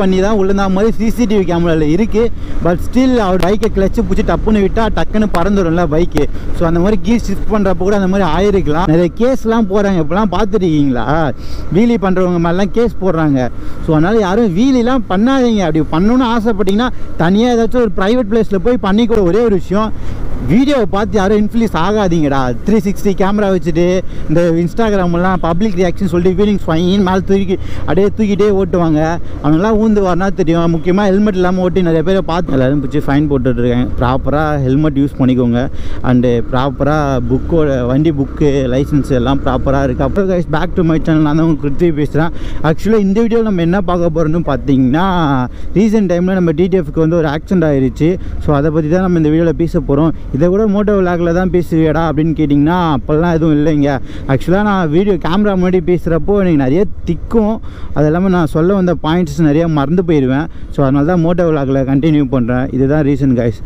பண்ணி தான் விழுந்தா மாதிரி சிசிடிவி கேமராவில் இருக்குது பட் ஸ்டில் அவர் பைக்கை கிளச்சு பிடிச்சி டப்புன்னு விட்டால் டக்குன்னு பறந்துடும்ல பைக்கு ஸோ அந்த மாதிரி கீர் ஷிஃப்ட் பண்ணுறப்ப கூட அந்த மாதிரி ஆயிருக்கலாம் நிறைய கேஸ்லாம் போகிறாங்க இப்போலாம் பார்த்துருக்கீங்களா வீலி பண்ணுறவங்க மாதிரிலாம் கேஸ் போடுறாங்க ஸோ அதனால் யாரும் வீலிலாம் பண்ணாதீங்க அப்படி பண்ணணும்னு ஆசைப்பட்டீங்கன்னா தனியாக ஏதாச்சும் ஒரு ப்ரைவேட் பிளேஸில் போய் பண்ணிக்கூட ஒரே ஒரு விஷயம் வீடியோவை பார்த்து யாரும் இன்ஃப்ளூயன்ஸ் ஆகாதீங்கடா த்ரீ சிக்ஸ்டி கேமரா வச்சுட்டு இந்த இன்ஸ்டாகிராம்லாம் பப்ளிக் ரியாக்ஷன் சொல்லிட்டு ஃபீலிங்ஸ் ஃபைன் மேலே தூக்கி அப்படியே தூக்கிட்டே ஓட்டுவாங்க அவங்களாம் ஊந்து வரனா தெரியும் முக்கியமாக ஹெல்மெட் இல்லாமல் ஓட்டி நிறைய பேரை பார்த்து எல்லாரும் பிடிச்சி ஃபைன் போட்டுட்ருக்காங்க ப்ராப்பராக ஹெல்மெட் யூஸ் பண்ணிக்கோங்க அண்டு ப்ராப்பராக புக்கோட வண்டி புக்கு லைசன்ஸ் எல்லாம் ப்ராப்பராக இருக்குது அப்புறம் guys back to my channel நான் தான் உங்க கிருத்தி பேசுகிறேன் ஆக்சுவலாக இந்த வீடியோவில் நம்ம என்ன பார்க்க போகிறோம்னு பார்த்தீங்கன்னா ரீசெண்ட் டைமில் நம்ம டிடிஎஃப்க்கு வந்து ஒரு ஆக்சிடென்ட் ஆயிருச்சு ஸோ அதை பற்றி தான் நம்ம இந்த வீடியோவில் பேச போகிறோம் இதை கூட மோட்டோ விளாகில் தான் பேசுவியடா அப்படின்னு கேட்டிங்கன்னா அப்போல்லாம் எதுவும் இல்லைங்க ஆக்சுவலாக நான் வீடியோ கேமரா முன்னாடி பேசுகிறப்போ எனக்கு நிறைய திக்கும் அது இல்லாமல் நான் சொல்ல வந்த பாயிண்ட்ஸ் நிறைய மறந்து போயிடுவேன் ஸோ அதனால தான் மோட்டோ விளாகில் கண்டினியூ பண்ணுறேன் இதுதான் ரீசன் கைஸ்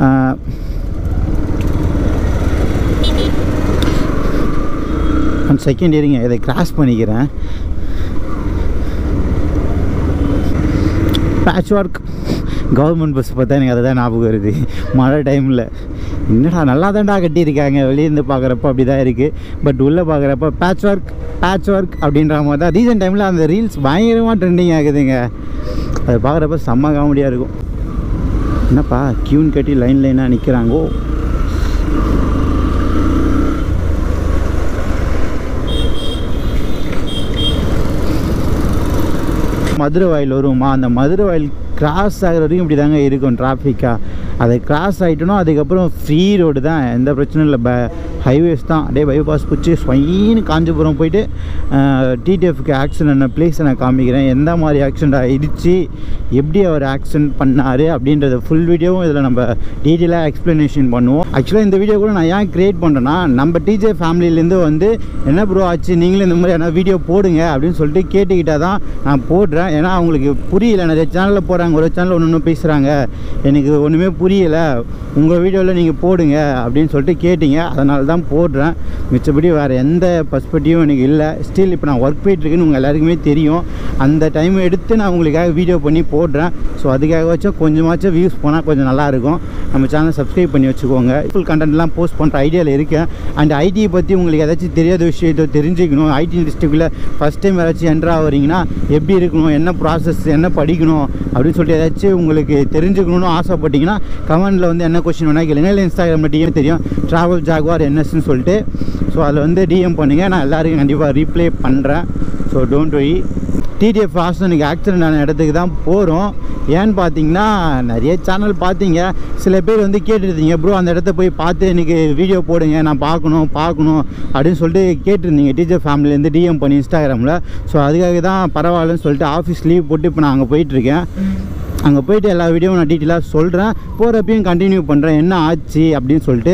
ஒன் செகண்ட் இருங்க இதை கிராஸ் பண்ணிக்கிறேன் பேட்ச் ஒர்க் கவர்மெண்ட் பஸ் பார்த்தா எனக்கு அதுதான் ஞாபகம் வருது மழை டைமில் என்னடா நல்லா தான்டா கட்டியிருக்காங்க வெளியேருந்து பார்க்குறப்ப அப்படி தான் இருக்குது பட் உள்ளே பார்க்குறப்ப பேட்ச் ஒர்க் பேட்ச் ஒர்க் அப்படின்ற மாதிரி தான் ரீசெண்ட் டைமில் அந்த ரீல்ஸ் பயங்கரமாக ட்ரெண்டிங் ஆகுதுங்க அதை பார்க்குறப்ப செம்ம காமெடியாக இருக்கும் என்னப்பா க்யூன் கட்டி லைன் லைனாக நிற்கிறாங்கோ மதுரை வாயில் வருமா அந்த மதுரை வாயில் கிராஸ் ஆகிற வரைக்கும் இப்படி தாங்க இருக்கும் டிராஃபிக்காக அதை கிராஸ் ஆகிட்டோன்னா அதுக்கப்புறம் ஃப்ரீ ரோடு தான் எந்த பிரச்சனையும் இல்லை ப ஹைவேஸ் தான் அப்படியே பைபாஸ் பிடிச்சி ஸ்வைன்னு காஞ்சிபுரம் போயிட்டு டிடிஎஃப்க்கு ஆக்சிடென்ட் பிளேஸை நான் காமிக்கிறேன் எந்த மாதிரி ஆக்சிடென்ட் ஆயிடுச்சு எப்படி அவர் ஆக்சிடென்ட் பண்ணார் அப்படின்றத ஃபுல் வீடியோவும் இதில் நம்ம டீட்டெயிலாக எக்ஸ்ப்ளனேஷன் பண்ணுவோம் ஆக்சுவலாக இந்த வீடியோ கூட நான் ஏன் க்ரியேட் பண்ணுறேன்னா நம்ம டிஜே ஃபேமிலியிலேருந்து வந்து என்ன ப்ரோ ஆச்சு நீங்களும் இந்த மாதிரி என்ன வீடியோ போடுங்க அப்படின்னு சொல்லிட்டு கேட்டுக்கிட்டால் தான் நான் போடுறேன் ஏன்னா அவங்களுக்கு புரியல நிறைய சேனலில் போகிறாங்க ஒரு சேனல் ஒன்று ஒன்று பேசுகிறாங்க எனக்கு ஒன்றுமே புரியலை உங்கள் வீடியோவில் நீங்கள் போடுங்க அப்படின்னு சொல்லிட்டு கேட்டிங்க அதனால தான் போடுறேன் மிச்சபடி வேறு எந்த பர்ஸ்பெக்டிவும் எனக்கு இல்லை ஸ்டில் இப்போ நான் ஒர்க் போயிட்டுருக்குன்னு உங்கள் எல்லாருக்குமே தெரியும் அந்த டைம் எடுத்து நான் உங்களுக்காக வீடியோ பண்ணி போடுறேன் ஸோ அதுக்காகவாச்சும் கொஞ்சமாச்சும் வியூஸ் போனால் கொஞ்சம் நல்லாயிருக்கும் நம்ம சேனல் சப்ஸ்கிரைப் பண்ணி வச்சுக்கோங்க ஃபுல் கண்டென்ட்லாம் போஸ்ட் பண்ணுற ஐடியாவில் இருக்கேன் அண்ட் ஐடியை பற்றி உங்களுக்கு ஏதாச்சும் தெரியாத விஷயத்தை தெரிஞ்சுக்கணும் ஐடி டிஸ்ட்ரிக்டில் ஃபஸ்ட் டைம் யாராச்சும் என்ட்ரு ஆகிறீங்கன்னா எப்படி இருக்கணும் என்ன ப்ராசஸ் என்ன படிக்கணும் அப்படின்னு சொல்லிட்டு ஏதாச்சும் உங்களுக்கு தெரிஞ்சுக்கணும்னு ஆசைப்பட்டீங்கன்னா கமெண்டில் வந்து என்ன கொஸ்டின் வேணால் கேளுங்க இல்லை இன்ஸ்டாகிராமில் டிஎம் தெரியும் ட்ராவல் ஜாகுவார் என்எஸ்ன்னு சொல்லிட்டு ஸோ அதில் வந்து டிஎம் பண்ணுங்கள் நான் எல்லாருக்கும் கண்டிப்பாக ரீப்ளே பண்ணுறேன் ஸோ டோன்ட் ஒய் டிடிஎஃப் ஹாஸ்டனுக்கு ஆக்சிடென்ட் ஆன இடத்துக்கு தான் போகிறோம் ஏன்னு பார்த்தீங்கன்னா நிறைய சேனல் பார்த்தீங்க சில பேர் வந்து கேட்டுருந்தீங்க ப்ரோ அந்த இடத்த போய் பார்த்து எனக்கு வீடியோ போடுங்க நான் பார்க்கணும் பார்க்கணும் அப்படின்னு சொல்லிட்டு கேட்டிருந்தீங்க டீச்சர் ஃபேமிலிலேருந்து டிஎம் பண்ணி இன்ஸ்டாகிராமில் ஸோ அதுக்காக தான் பரவாயில்லன்னு சொல்லிட்டு ஆஃபீஸ் லீவ் போட்டு இப்போ நான் அங்கே போயிட்டுருக்கேன் அங்கே போயிட்டு எல்லா வீடியோவும் நான் டீட்டெயிலாக சொல்கிறேன் போகிறப்பையும் கண்டினியூ பண்ணுறேன் என்ன ஆச்சு அப்படின்னு சொல்லிட்டு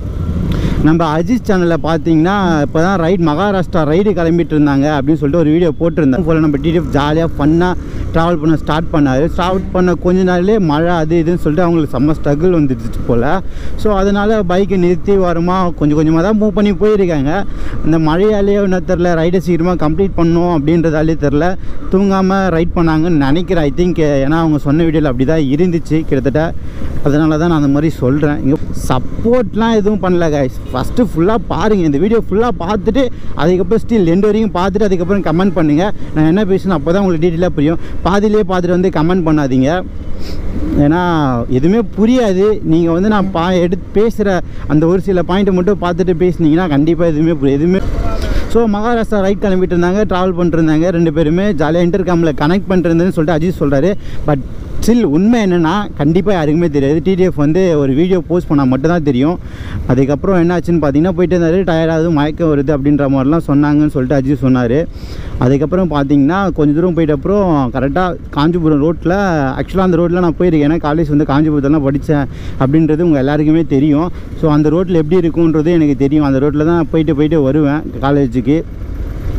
நம்ம அஜித் சேனலில் பார்த்தீங்கன்னா இப்போ தான் ரைட் மகாராஷ்டிரா ரைடு கிளம்பிட்டு இருந்தாங்க அப்படின்னு சொல்லிட்டு ஒரு வீடியோ போட்டிருந்தேன் போல் நம்ம டிடிஎஃப் ஜாலியாக ஃபன்னாக ட்ராவல் பண்ண ஸ்டார்ட் பண்ணார் ஸ்டார்ட் பண்ண கொஞ்ச நாள்லேயே மழை அது இதுன்னு சொல்லிட்டு அவங்களுக்கு செம்ம ஸ்ட்ரகிள் வந்துடுச்சு போல் ஸோ அதனால் பைக்கை நிறுத்தி வரமா கொஞ்சம் கொஞ்சமாக தான் மூவ் பண்ணி போயிருக்காங்க இந்த மழையாலேயே என்ன தெரில ரைடை சீக்கிரமாக கம்ப்ளீட் பண்ணணும் அப்படின்றதாலே தெரில தூங்காமல் ரைட் பண்ணாங்கன்னு நினைக்கிறேன் ஐ திங்க் ஏன்னா அவங்க சொன்ன வீடியோவில் அப்படி தான் இருந்துச்சு கிட்டத்தட்ட அதனால தான் நான் அந்த மாதிரி சொல்கிறேன் இங்கே சப்போர்ட்லாம் எதுவும் பண்ணல கைஸ் ஃபஸ்ட்டு ஃபுல்லாக பாருங்கள் இந்த வீடியோ ஃபுல்லாக பார்த்துட்டு அதுக்கப்புறம் ஸ்டில் ரெண்டு வரைக்கும் பார்த்துட்டு அதுக்கப்புறம் கமெண்ட் பண்ணுங்கள் நான் என்ன பேசணும் அப்போ தான் உங்களுக்கு டீட்டெயிலாக புரியும் பாதியிலே பார்த்துட்டு வந்து கமெண்ட் பண்ணாதீங்க ஏன்னா எதுவுமே புரியாது நீங்கள் வந்து நான் பா எடுத்து பேசுகிற அந்த ஒரு சில பாயிண்ட்டை மட்டும் பார்த்துட்டு பேசுனீங்கன்னா கண்டிப்பாக எதுவுமே புரியும் எதுவுமே ஸோ மகாராஷ்டிரா ரைட் கிளம்பிட்டு இருந்தாங்க ட்ராவல் பண்ணிருந்தாங்க ரெண்டு பேருமே ஜாலியாக இன்டர்காமில் கனெக்ட் பண்ணிருந்தேன்னு சொல்லிட்டு அஜித் சொல்கிறாரு பட் ஸ்டில் உண்மை என்னென்னா கண்டிப்பாக யாருக்குமே தெரியாது டிடிஎஃப் வந்து ஒரு வீடியோ போஸ்ட் பண்ணால் மட்டும்தான் தெரியும் அதுக்கப்புறம் என்ன ஆச்சுன்னு பார்த்தீங்கன்னா போயிட்டு இருந்தாரு டயர்டாகுது மயக்கம் வருது அப்படின்ற மாதிரிலாம் சொன்னாங்கன்னு சொல்லிட்டு அஜித் சொன்னார் அதுக்கப்புறம் பார்த்தீங்கன்னா கொஞ்ச தூரம் போயிட்ட அப்புறம் கரெக்டாக காஞ்சிபுரம் ரோட்டில் ஆக்சுவலாக அந்த ரோட்டில் நான் போயிருக்கேன் ஏன்னா காலேஜ் வந்து காஞ்சிபுரத்தில் தான் படித்தேன் அப்படின்றது உங்கள் எல்லாருக்குமே தெரியும் ஸோ அந்த ரோட்டில் எப்படி இருக்குன்றது எனக்கு தெரியும் அந்த ரோட்டில் தான் போயிட்டு போயிட்டு வருவேன் காலேஜுக்கு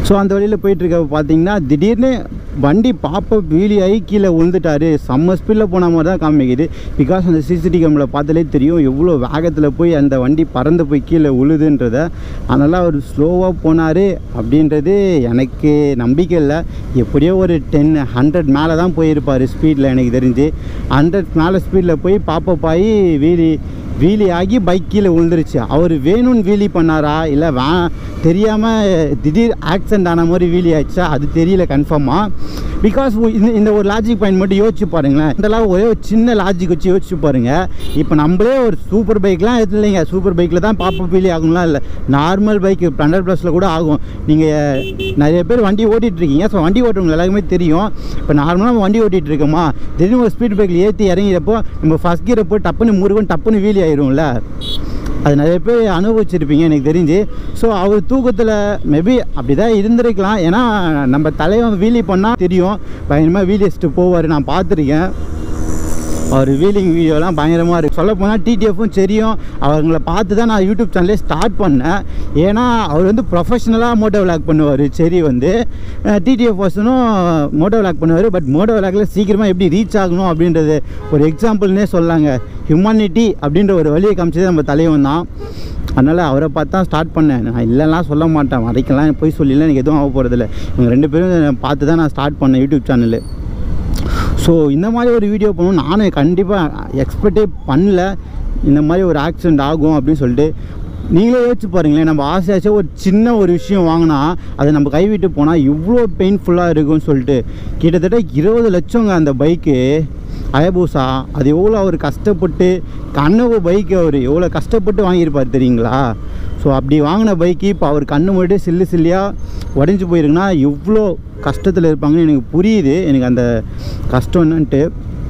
ஸோ அந்த வழியில் போயிட்டுருக்க பார்த்தீங்கன்னா திடீர்னு வண்டி பாப்ப வீலி ஆகி கீழே விழுந்துட்டாரு செம்ம ஸ்பீடில் போன மாதிரி தான் காமிக்குது பிகாஸ் அந்த சிசிடிவி கேமரா பார்த்தாலே தெரியும் எவ்வளோ வேகத்தில் போய் அந்த வண்டி பறந்து போய் கீழே விழுதுன்றத அதனால் அவர் ஸ்லோவாக போனார் அப்படின்றது எனக்கு நம்பிக்கை இல்லை எப்படியோ ஒரு டென் ஹண்ட்ரட் மேலே தான் போயிருப்பார் ஸ்பீடில் எனக்கு தெரிஞ்சு ஹண்ட்ரட் மேலே ஸ்பீடில் போய் பாப்பப் ஆகி வீலி வீலி ஆகி பைக் கீழே விழுந்துருச்சு அவர் வேணும்னு வீலி பண்ணாரா இல்லை வே தெரியாமல் திடீர் ஆக்சிடென்ட் ஆன மாதிரி வீலி ஆயிடுச்சா அது தெரியல கன்ஃபார்மாக பிகாஸ் இந்த இந்த ஒரு லாஜிக் பாயிண்ட் மட்டும் யோசிச்சு பாருங்களேன் இதெல்லாம் ஒரே ஒரு சின்ன லாஜிக் வச்சு யோசிச்சு பாருங்கள் இப்போ நம்மளே ஒரு சூப்பர் பைக்லாம் எது இல்லைங்க சூப்பர் பைக்கில் தான் பாப்பா வீலி ஆகும்லாம் இல்லை நார்மல் பைக் ஹண்ட்ரட் ப்ளஸில் கூட ஆகும் நீங்கள் நிறைய பேர் வண்டி ஓட்டிகிட்டு இருக்கீங்க ஸோ வண்டி ஓட்டுறவங்க எல்லாருக்குமே தெரியும் இப்போ நார்மலாக நம்ம வண்டி ஓட்டிகிட்டு இருக்கோமா திடீர்னு ஒரு ஸ்பீட் பைக்கில் ஏற்றி இறங்கிறப்போ நம்ம ஃபஸ்ட் கீரை போய் டப்புன்னு முருகன் டப்புன்னு வீலி ஆயிரும்ல அது நிறைய பேர் அனுபவிச்சிருப்பீங்க எனக்கு தெரிஞ்சு ஸோ அவர் தூக்கத்தில் மேபி அப்படி தான் இருந்திருக்கலாம் ஏன்னா நம்ம தலைவன் வீலி பண்ணால் தெரியும் பயங்கரமாக வீலி வச்சுட்டு போவார் நான் பார்த்துருக்கேன் அவர் வீலிங் வீடியோலாம் பயங்கரமாக இருக்குது சொல்ல போனால் டிடிஎஃப்பும் தெரியும் அவங்கள பார்த்து தான் நான் யூடியூப் சேனலே ஸ்டார்ட் பண்ணேன் ஏன்னா அவர் வந்து ப்ரொஃபஷ்னலாக மோட்டோ விளாக் பண்ணுவார் சரி வந்து டிடிஎஃப் பர்சனும் மோட்டோ விளாக் பண்ணுவார் பட் மோட்டோ விளாக்ல சீக்கிரமாக எப்படி ரீச் ஆகணும் அப்படின்றது ஒரு எக்ஸாம்பிள்னே சொல்லாங்க ஹியூமனிட்டி அப்படின்ற ஒரு வழியை காமிச்சது நம்ம தலைவன் தான் அதனால் அவரை பார்த்து தான் ஸ்டார்ட் பண்ணேன் நான் இல்லைலாம் சொல்ல மாட்டேன் வரைக்கெல்லாம் போய் சொல்லிலாம் எனக்கு எதுவும் ஆக போகிறதில்ல இவங்க ரெண்டு பேரும் பார்த்து தான் நான் ஸ்டார்ட் பண்ணேன் யூடியூப் சேனலு ஸோ இந்த மாதிரி ஒரு வீடியோ பண்ணணும் நானும் கண்டிப்பாக எக்ஸ்பெக்டே பண்ணல இந்த மாதிரி ஒரு ஆக்சிடெண்ட் ஆகும் அப்படின்னு சொல்லிட்டு நீங்களே யோசிச்சு பாருங்களேன் நம்ம ஆசையாச்சும் ஒரு சின்ன ஒரு விஷயம் வாங்கினா அதை நம்ம கைவிட்டு போனால் இவ்வளோ பெயின்ஃபுல்லாக இருக்கும்னு சொல்லிட்டு கிட்டத்தட்ட இருபது லட்சங்க அந்த பைக்கு அயபூசா அது எவ்வளோ அவர் கஷ்டப்பட்டு கனவு பைக்கு அவர் எவ்வளோ கஷ்டப்பட்டு வாங்கியிருப்பார் தெரியுங்களா ஸோ அப்படி வாங்கின பைக்கு இப்போ அவர் கண்ணு மட்டும் சில்லு சில்லியாக உடஞ்சி போயிருக்குன்னா எவ்வளோ கஷ்டத்தில் இருப்பாங்கன்னு எனக்கு புரியுது எனக்கு அந்த கஷ்டம் என்னன்ட்டு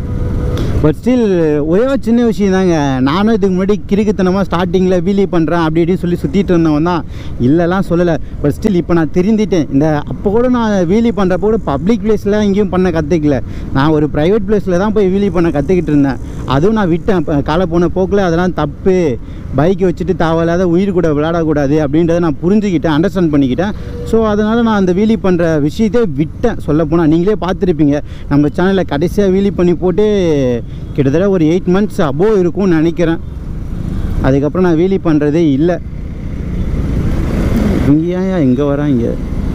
பட் ஸ்டில் ஒரே ஒரு சின்ன விஷயம் தாங்க நானும் இதுக்கு முன்னாடி கிறுக்குத்தனமாக ஸ்டார்டிங்கில் வீலி பண்ணுறேன் அப்படி இப்படின்னு சொல்லி சுற்றிட்டு இருந்தவன் தான் இல்லைலாம் சொல்லலை பட் ஸ்டில் இப்போ நான் தெரிஞ்சிட்டேன் இந்த அப்போ கூட நான் வீலி பண்ணுறப்போ கூட பப்ளிக் பிளேஸில் எங்கேயும் பண்ண கற்றுக்கல நான் ஒரு ப்ரைவேட் பிளேஸில் தான் போய் வீலி பண்ண கற்றுக்கிட்டு இருந்தேன் அதுவும் நான் விட்டேன் இப்போ காலை போன போக்கில் அதெல்லாம் தப்பு பைக்கை வச்சுட்டு தேவையில்லாத உயிர் கூட விளையாடக்கூடாது அப்படின்றத நான் புரிஞ்சுக்கிட்டேன் அண்டர்ஸ்டாண்ட் பண்ணிக்கிட்டேன் ஸோ அதனால் நான் அந்த வீலி பண்ணுற விஷயத்தை விட்டேன் சொல்லப்போனால் நீங்களே பார்த்துருப்பீங்க நம்ம சேனலில் கடைசியாக வீலி பண்ணி போட்டு கிட்டத்தட்ட ஒரு எயிட் மந்த்ஸ் அபோவ் இருக்கும்னு நினைக்கிறேன் அதுக்கப்புறம் நான் வீலி பண்ணுறதே இல்லை இங்கே ஏன் இங்கே வராங்க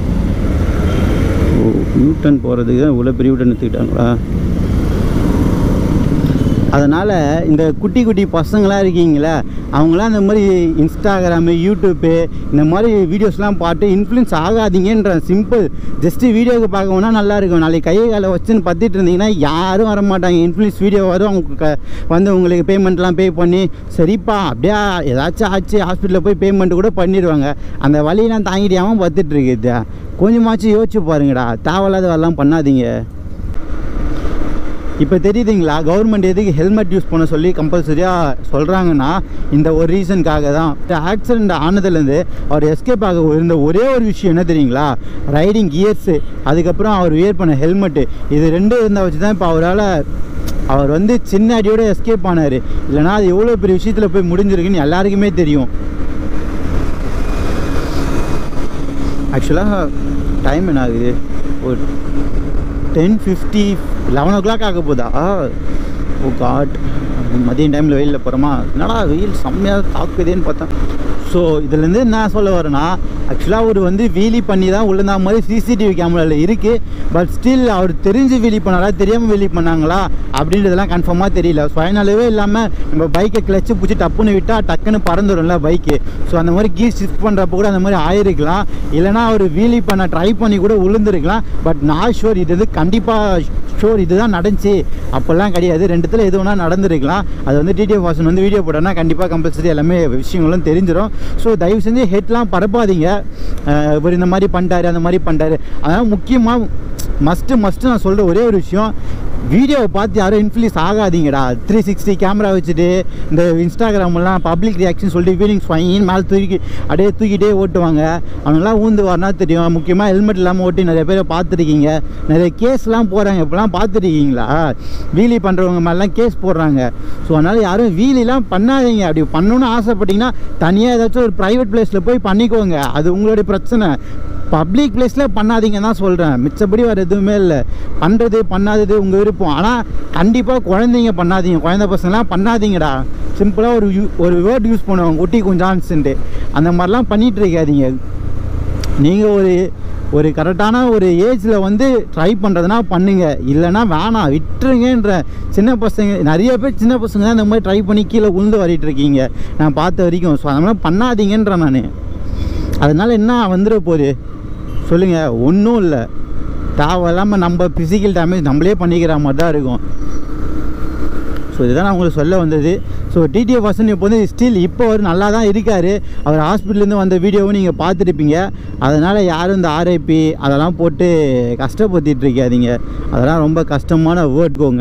ஓ யூட்டன் போகிறதுக்கு இவ்வளோ பெரிய யூட்டன் எடுத்துக்கிட்டாங்களா அதனால் இந்த குட்டி குட்டி பசங்களாம் இருக்கீங்களே அவங்களாம் இந்த மாதிரி இன்ஸ்டாகிராமு யூடியூப்பு இந்த மாதிரி வீடியோஸ்லாம் பார்த்து இன்ஃப்ளூயன்ஸ் ஆகாதீங்கன்ற சிம்பிள் ஜஸ்ட்டு வீடியோவுக்கு பார்க்க போனால் நல்லா இருக்கும் நாளைக்கு கையை காலை வச்சுன்னு பற்றிட்டு இருந்தீங்கன்னா யாரும் வர மாட்டாங்க இன்ஃப்ளூயன்ஸ் வீடியோ வரும் அவங்க க வந்து உங்களுக்கு பேமெண்ட்லாம் பே பண்ணி சரிப்பா அப்படியே ஏதாச்சும் ஆச்சு ஹாஸ்பிட்டலில் போய் பேமெண்ட் கூட பண்ணிடுவாங்க அந்த வழியெல்லாம் தாங்கிட்டியாமல் பத்துட்டு இருக்குது கொஞ்சமாச்சும் யோசிச்சு பாருங்கடா தேவையில்லாத வரலாம் பண்ணாதீங்க இப்போ தெரியுதுங்களா கவர்மெண்ட் எதுக்கு ஹெல்மெட் யூஸ் பண்ண சொல்லி கம்பல்சரியாக சொல்கிறாங்கன்னா இந்த ஒரு ரீசனுக்காக தான் ஆக்சிடெண்ட் ஆனதுலேருந்து அவர் எஸ்கேப் ஆக இருந்த ஒரே ஒரு விஷயம் என்ன தெரியுங்களா ரைடிங் கியர்ஸு அதுக்கப்புறம் அவர் வியர் பண்ண ஹெல்மெட்டு இது ரெண்டும் இருந்தால் வச்சு தான் இப்போ அவரால் அவர் வந்து சின்ன அடியோட எஸ்கேப் ஆனார் இல்லைனா அது எவ்வளோ பெரிய விஷயத்தில் போய் முடிஞ்சிருக்குன்னு எல்லாருக்குமே தெரியும் ஆக்சுவலாக டைம் என்ன ஆகுது ஒரு ten fifty eleven o'clock ஆக போதா ஓ காட் மதியம் டைமில் வெயிலில் போகிறோமா என்னடா வெயில் செம்மையாக தாக்குதேன்னு பார்த்தேன் ஸோ இதுலேருந்து என்ன சொல்ல வரேன்னா ஆக்சுவலாக அவர் வந்து வீலி பண்ணி தான் விழுந்தா மாதிரி சிசிடிவி கேமராவில் இருக்குது பட் ஸ்டில் அவர் தெரிஞ்சு வீலி பண்ணாரா தெரியாமல் வீலி பண்ணாங்களா அப்படின்றதெல்லாம் கன்ஃபார்மாக தெரியல சுயநலவே இல்லாமல் நம்ம பைக்கை கிளச்சு பிடிச்சி டப்புன்னு விட்டால் டக்குன்னு பறந்துடும்ல பைக்கு ஸோ அந்த மாதிரி கீர் ஷிஃப்ட் பண்ணுறப்ப கூட அந்த மாதிரி ஆயிருக்கலாம் இல்லைனா அவர் வீலி பண்ண ட்ரை பண்ணி கூட விழுந்திருக்கலாம் பட் நான் ஷோர் இது இது கண்டிப்பாக ஷோர் இதுதான் நடந்துச்சு அப்போல்லாம் கிடையாது ரெண்டுத்தில் எது வேணால் நடந்திருக்கலாம் அது வந்து டிடிஎஃப் வாசன் வந்து வீடியோ போட்டோன்னா கண்டிப்பாக கம்பல்சரி எல்லாமே விஷயங்களும் தெரிஞ்சிடும் ஸோ தயவு செஞ்சு ஹெட்லாம் பரப்பாதீங்க அஹ் இவர் இந்த மாதிரி பண்ணிட்டாரு அந்த மாதிரி பண்ணிட்டாரு அதனால் முக்கியமாக மஸ்ட்டு மஸ்ட்டு நான் சொல்கிற ஒரே ஒரு விஷயம் வீடியோவை பார்த்து யாரும் இன்ஃப்ளூயன்ஸ் ஆகாதீங்கடா த்ரீ சிக்ஸ்டி கேமரா வச்சுட்டு இந்த இன்ஸ்டாகிராம்லாம் பப்ளிக் ரியாக்ஷன் சொல்லிட்டு வீலிங் ஃபைன் மேலே தூக்கி அப்படியே தூக்கிட்டே ஓட்டுவாங்க அவங்களாம் ஊந்து வரனா தெரியும் முக்கியமாக ஹெல்மெட் இல்லாமல் ஓட்டி நிறைய பேரை பார்த்துருக்கீங்க நிறைய கேஸ்லாம் போகிறாங்க இப்போலாம் பார்த்துருக்கீங்களா வீலி பண்ணுறவங்க மேலாம் கேஸ் போடுறாங்க ஸோ அதனால் யாரும் வீலிலாம் பண்ணாதீங்க அப்படி பண்ணணும்னு ஆசைப்பட்டீங்கன்னா தனியாக ஏதாச்சும் ஒரு ப்ரைவேட் பிளேஸில் போய் பண்ணிக்கோங்க அது உங்களுடைய பிரச்சனை பப்ளிக் பிளேஸில் பண்ணாதீங்க தான் சொல்கிறேன் மிச்சப்படி வேறு எதுவுமே இல்லை பண்ணுறது பண்ணாதது உங்கள் விருப்பம் ஆனால் கண்டிப்பாக குழந்தைங்க பண்ணாதீங்க குழந்தை பசங்களாம் பண்ணாதீங்கடா சிம்பிளாக ஒரு யூ ஒரு வேர்ட் யூஸ் பண்ணுவாங்க குட்டி குஞ்சான்ஸுன்ட்டு அந்த மாதிரிலாம் பண்ணிகிட்டு இருக்காதீங்க நீங்கள் ஒரு ஒரு கரெக்டான ஒரு ஏஜில் வந்து ட்ரை பண்ணுறதுனா பண்ணுங்க இல்லைன்னா வேணாம் விட்டுருங்கன்ற சின்ன பசங்க நிறைய பேர் சின்ன பசங்க தான் இந்த மாதிரி ட்ரை பண்ணி கீழே உளுந்து வரிட்டு இருக்கீங்க நான் பார்த்த வரைக்கும் ஸோ அதனால் பண்ணாதீங்கன்றேன் நான் அதனால் என்ன வந்துட போகுது சொல்லுங்கள் ஒன்றும் இல்லை தேவையில்லாமல் நம்ம ஃபிசிக்கல் டேமேஜ் நம்மளே பண்ணிக்கிற மாதிரி தான் இருக்கும் ஸோ இதுதான் நான் உங்களுக்கு சொல்ல வந்தது ஸோ டிடிஎஃப் வாசன் இப்போ வந்து ஸ்டில் இப்போ அவர் நல்லா தான் இருக்கார் அவர் ஹாஸ்பிட்டல்லேருந்து வந்த வீடியோவும் நீங்கள் பார்த்துருப்பீங்க அதனால் யாரும் இந்த ஆர்ஐபி அதெல்லாம் போட்டு கஷ்டப்படுத்திட்டு இருக்காதீங்க அதெல்லாம் ரொம்ப கஷ்டமான வேர்ட்கோங்க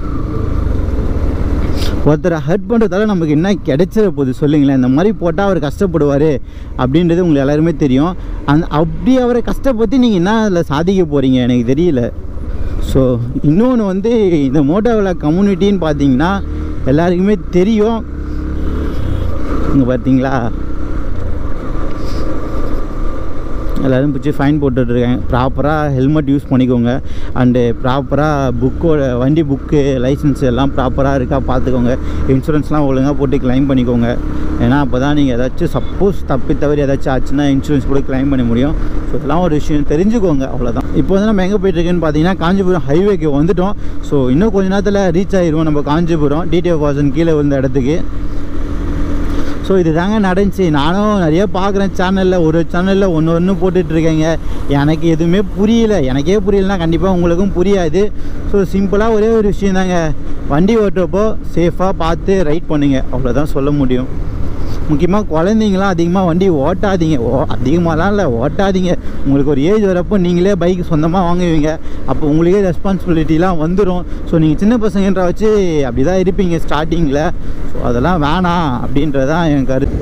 ஒருத்தரை ஹர்ட் பண்ணுறதால நமக்கு என்ன கிடைச்சிட போகுது சொல்லுங்களேன் இந்த மாதிரி போட்டால் அவர் கஷ்டப்படுவார் அப்படின்றது உங்களுக்கு எல்லாருமே தெரியும் அந்த அப்படி அவரை கஷ்டப்படுத்தி நீங்கள் என்ன அதில் சாதிக்க போகிறீங்க எனக்கு தெரியல ஸோ இன்னொன்று வந்து இந்த மோட்டோவில் கம்யூனிட்டின்னு பார்த்தீங்கன்னா எல்லாருக்குமே தெரியும் இங்கே பார்த்தீங்களா எல்லோரும் பிடிச்சி ஃபைன் போட்டுட்ருக்காங்க ப்ராப்பராக ஹெல்மெட் யூஸ் பண்ணிக்கோங்க அண்டு ப்ராப்பராக புக்கோட வண்டி புக்கு லைசன்ஸ் எல்லாம் ப்ராப்பராக இருக்கா பார்த்துக்கோங்க இன்சூரன்ஸ்லாம் ஒழுங்காக போட்டு க்ளைம் பண்ணிக்கோங்க ஏன்னா அப்போ தான் நீங்கள் ஏதாச்சும் சப்போஸ் தப்பி தவறி ஏதாச்சும் ஆச்சுன்னா இன்சூரன்ஸ் கூட க்ளைம் பண்ண முடியும் ஸோ இதெல்லாம் ஒரு விஷயம் தெரிஞ்சுக்கோங்க அவ்வளோதான் இப்போ வந்து நம்ம எங்கே போயிட்டுருக்குன்னு பார்த்தீங்கன்னா காஞ்சிபுரம் ஹைவேக்கு வந்துட்டோம் ஸோ இன்னும் கொஞ்ச நேரத்தில் ரீச் ஆயிடுவோம் நம்ம காஞ்சிபுரம் டிடிஎஃப் வாசன் கீழே விழுந்த இடத்துக்கு ஸோ இது தாங்க நடந்துச்சு நானும் நிறைய பார்க்குறேன் சேனலில் ஒரு சேனலில் ஒன்று ஒன்று போட்டுட்ருக்கேங்க எனக்கு எதுவுமே புரியல எனக்கே புரியலனா கண்டிப்பாக உங்களுக்கும் புரியாது ஸோ சிம்பிளாக ஒரே ஒரு விஷயம் தாங்க வண்டி ஓட்டுறப்போ சேஃபாக பார்த்து ரைட் பண்ணுங்க அவ்வளோதான் சொல்ல முடியும் முக்கியமாக குழந்தைங்களாம் அதிகமாக வண்டி ஓட்டாதீங்க ஓ அதிகமாகலாம் இல்லை ஓட்டாதீங்க உங்களுக்கு ஒரு ஏஜ் வரப்போ நீங்களே பைக் சொந்தமாக வாங்குவீங்க அப்போ உங்களுக்கே ரெஸ்பான்சிபிலிட்டிலாம் வந்துடும் ஸோ நீங்கள் சின்ன பசங்கன்ற வச்சு அப்படி தான் இருப்பீங்க ஸ்டார்டிங்கில் ஸோ அதெல்லாம் வேணாம் அப்படின்றதான் என் கருத்து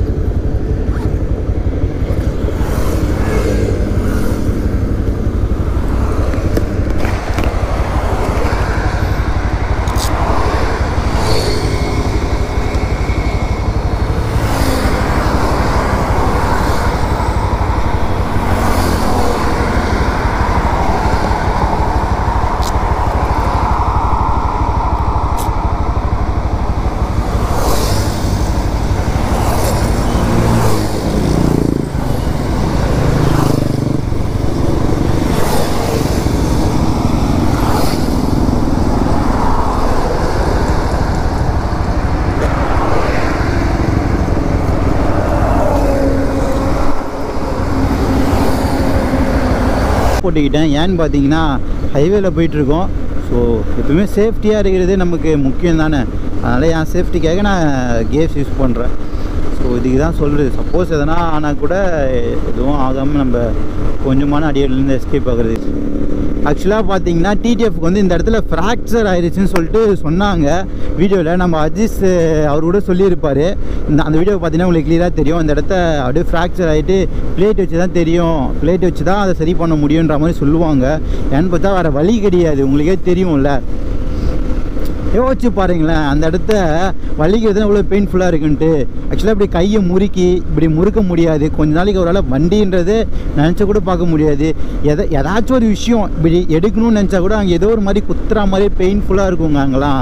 போட்டுக்கிட்டேன் ஏன்னு பார்த்தீங்கன்னா ஹைவேல போயிட்டுருக்கோம் ஸோ எப்பவுமே சேஃப்டியாக இருக்கிறது நமக்கு முக்கியம் தானே அதனால் என் சேஃப்டிக்காக நான் கேஸ் யூஸ் பண்ணுறேன் ஸோ இதுக்கு தான் சொல்கிறது சப்போஸ் எதனா ஆனால் கூட எதுவும் ஆகாமல் நம்ம கொஞ்சமான அடியிலேருந்து எஸ்கேப் ஆகுறது ஆக்சுவலாக பார்த்தீங்கன்னா டிடிஎஃப்க்கு வந்து இந்த இடத்துல ஃப்ராக்சர் ஆயிடுச்சுன்னு சொல்லிட்டு சொன்னாங்க வீடியோவில் நம்ம அஜிஸ் அவர் கூட சொல்லியிருப்பார் இந்த அந்த வீடியோ பார்த்தீங்கன்னா உங்களுக்கு கிளியராக தெரியும் இந்த இடத்த அப்படியே ஃப்ராக்சர் ஆகிட்டு பிளேட் வச்சு தான் தெரியும் பிளேட் வச்சு தான் அதை சரி பண்ண முடியுன்ற மாதிரி சொல்லுவாங்க ஏன்னு பார்த்தா வேறு வழி கிடையாது உங்களுக்கே தெரியும்ல யோசிச்சு பாருங்களேன் அந்த இடத்த வலிக்கிறது எவ்வளோ பெயின்ஃபுல்லாக இருக்குன்ட்டு ஆக்சுவலாக இப்படி கையை முறுக்கி இப்படி முறுக்க முடியாது கொஞ்ச நாளைக்கு ஒரு வண்டின்றது நினச்சா கூட பார்க்க முடியாது எதை ஏதாச்சும் ஒரு விஷயம் இப்படி எடுக்கணும்னு நினச்சா கூட அங்கே ஏதோ ஒரு மாதிரி குத்துற மாதிரி பெயின்ஃபுல்லாக இருக்குங்க அங்கெல்லாம்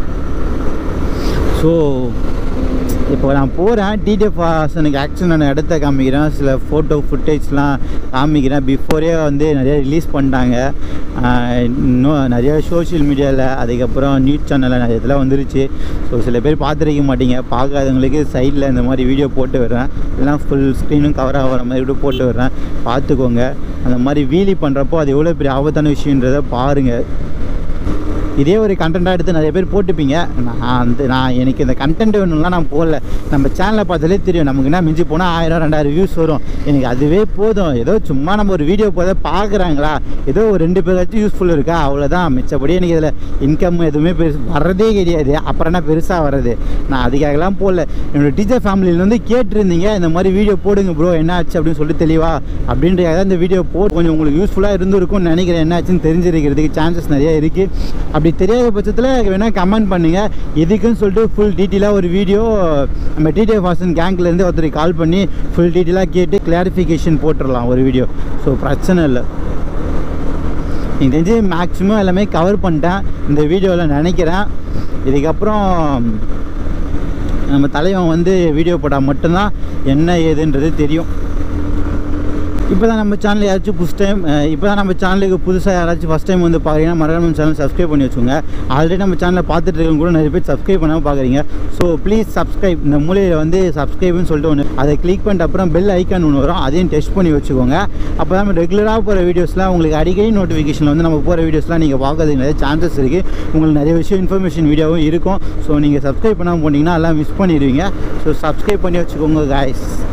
ஸோ இப்போ நான் போகிறேன் டிடிஎஃப் எனக்கு ஆக்ஷன் இடத்த காமிக்கிறேன் சில ஃபோட்டோ ஃபுட்டேஜ்லாம் காமிக்கிறேன் பிஃபோரே வந்து நிறைய ரிலீஸ் பண்ணிட்டாங்க ஆஹ் இன்னும் நிறைய சோஷியல் மீடியாவில் அதுக்கப்புறம் நியூஸ் சேனலில் நிறைய இதெல்லாம் வந்துருச்சு ஸோ சில பேர் பார்த்துருக்க மாட்டீங்க பார்க்காதவங்களுக்கு சைடில் இந்த மாதிரி வீடியோ போட்டு விடுறேன் எல்லாம் ஃபுல் ஸ்க்ரீனும் கவர் ஆகிற மாதிரி கூட போட்டு விடுறேன் பார்த்துக்கோங்க அந்த மாதிரி வீலி பண்ணுறப்போ அது எவ்வளோ பெரிய ஆபத்தான விஷயன்றதை பாருங்கள் இதே ஒரு கண்டென்ட்டாக எடுத்து நிறைய பேர் போட்டுப்பீங்க நான் வந்து நான் எனக்கு இந்த கண்டென்ட் வேணும்லாம் நான் போடல நம்ம சேனலை பார்த்தாலே தெரியும் நமக்கு என்ன மிஞ்சி போனால் ஆயிரம் ரெண்டாயிரம் வியூஸ் வரும் எனக்கு அதுவே போதும் ஏதோ சும்மா நம்ம ஒரு வீடியோ போத பார்க்குறாங்களா ஏதோ ஒரு ரெண்டு பேராச்சும் யூஸ்ஃபுல் இருக்கா அவ்வளோதான் மிச்சப்படி எனக்கு இதில் இன்கம் எதுவுமே பெருசு வர்றதே கிடையாது அப்புறம் என்ன பெருசாக வர்றது நான் அதுக்காகலாம் போடல என்னோடய டீச்சர் ஃபேமிலியிலேருந்து கேட்டிருந்தீங்க இந்த மாதிரி வீடியோ போடுங்க ப்ரோ என்ன ஆச்சு அப்படின்னு சொல்லி தெளிவா அப்படின்றதாக இந்த வீடியோ போட்டு கொஞ்சம் உங்களுக்கு யூஸ்ஃபுல்லாக இருந்திருக்கும்னு நினைக்கிறேன் என்ன ஆச்சுன்னு தெரிஞ்சிருக்கிறதுக்கு சான்சஸ் நிறைய இருக்குது அப்படி தெரியாத பட்சத்தில் வேணால் கமெண்ட் பண்ணுங்கள் இதுக்குன்னு சொல்லிட்டு ஃபுல் டீட்டெயிலாக ஒரு வீடியோ நம்ம டிடிஏ ஃபாசன் கேங்க்லேருந்து ஒருத்தர் கால் பண்ணி ஃபுல் டீட்டெயிலாக கேட்டு கிளாரிஃபிகேஷன் போட்டுடலாம் ஒரு வீடியோ ஸோ பிரச்சனை இல்லை எனக்கு தெரிஞ்சு மேக்ஸிமம் எல்லாமே கவர் பண்ணிட்டேன் இந்த வீடியோவில் நினைக்கிறேன் இதுக்கப்புறம் நம்ம தலைவன் வந்து வீடியோ போட்டால் மட்டும்தான் என்ன ஏதுன்றது தெரியும் இப்போ தான் நம்ம சேனல் யாராச்சும் ஃபஸ்ட் டைம் இப்போ தான் நம்ம சேனலுக்கு புதுசாக யாராச்சும் ஃபஸ்ட் டைம் வந்து பார்க்குறீங்கன்னா மறக்காம நம்ம சேனல் சப்ஸ்கிரைப் பண்ணி வச்சுக்கோங்க ஆல்ரெடி நம்ம சேனலை பார்த்துட்டு இருக்கவங்க கூட நிறைய பேர் சப்ஸ்கிரைப் பண்ணாமல் பார்க்குறீங்க ஸோ ப்ளீஸ் சப்ஸ்கிரைப் இந்த மூலையில் வந்து சப்ஸ்கிரைப்னு சொல்லிட்டு ஒன்று அதை கிளிக் பண்ணிட்டு அப்புறம் பெல் ஐக்கான் ஒன்று வரும் அதையும் டெஸ்ட் பண்ணி வச்சுக்கோங்க அப்போ தான் நம்ம ரெகுலராக போகிற வீடியோஸ்லாம் உங்களுக்கு அடிக்கடி நோட்டிஃபிகேஷன் வந்து நம்ம போகிற வீடியோஸ்லாம் நீங்கள் பார்க்கறதுக்கு நிறைய சான்சஸ் இருக்குது உங்களுக்கு நிறைய விஷயம் இன்ஃபர்மேஷன் வீடியோவும் இருக்கும் ஸோ நீங்கள் சப்ஸ்கிரைப் பண்ணாமல் போனீங்கன்னா எல்லாம் மிஸ் பண்ணிடுவீங்க ஸோ சப்ஸ்கிரைப் பண்ணி வச்சுக்கோங்க காய்ஸ்